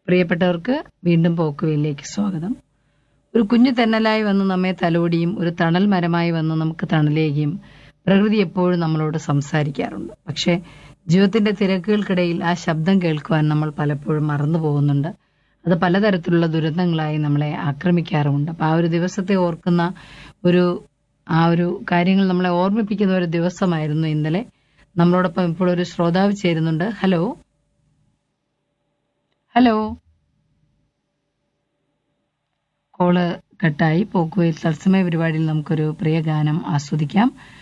പ്രിയപ്പെട്ടവർക്ക് വീണ്ടും പോക്കുവയിലേക്ക് സ്വാഗതം ഒരു കുഞ്ഞു തെന്നലായി വന്ന് നമ്മെ തലോടിയും ഒരു തണൽ മരമായി വന്ന് നമുക്ക് തണലേകിയും പ്രകൃതി എപ്പോഴും നമ്മളോട് സംസാരിക്കാറുണ്ട് പക്ഷേ ജീവിതത്തിന്റെ തിരക്കുകൾക്കിടയിൽ ആ ശബ്ദം കേൾക്കുവാൻ നമ്മൾ പലപ്പോഴും മറന്നു പോകുന്നുണ്ട് അത് പലതരത്തിലുള്ള ദുരന്തങ്ങളായി നമ്മളെ ആക്രമിക്കാറുമുണ്ട് അപ്പൊ ആ ഒരു ദിവസത്തെ ഓർക്കുന്ന ഒരു ആ ഒരു കാര്യങ്ങൾ നമ്മളെ ഓർമ്മിപ്പിക്കുന്ന ഒരു ദിവസമായിരുന്നു ഇന്നലെ നമ്മളോടൊപ്പം ഇപ്പോൾ ഒരു ശ്രോതാവ് ചേരുന്നുണ്ട് ഹലോ ഹലോ കോള് കട്ടായി പോക്കുവയിൽ തത്സമയ പരിപാടിയിൽ നമുക്കൊരു പ്രിയ ഗാനം ആസ്വദിക്കാം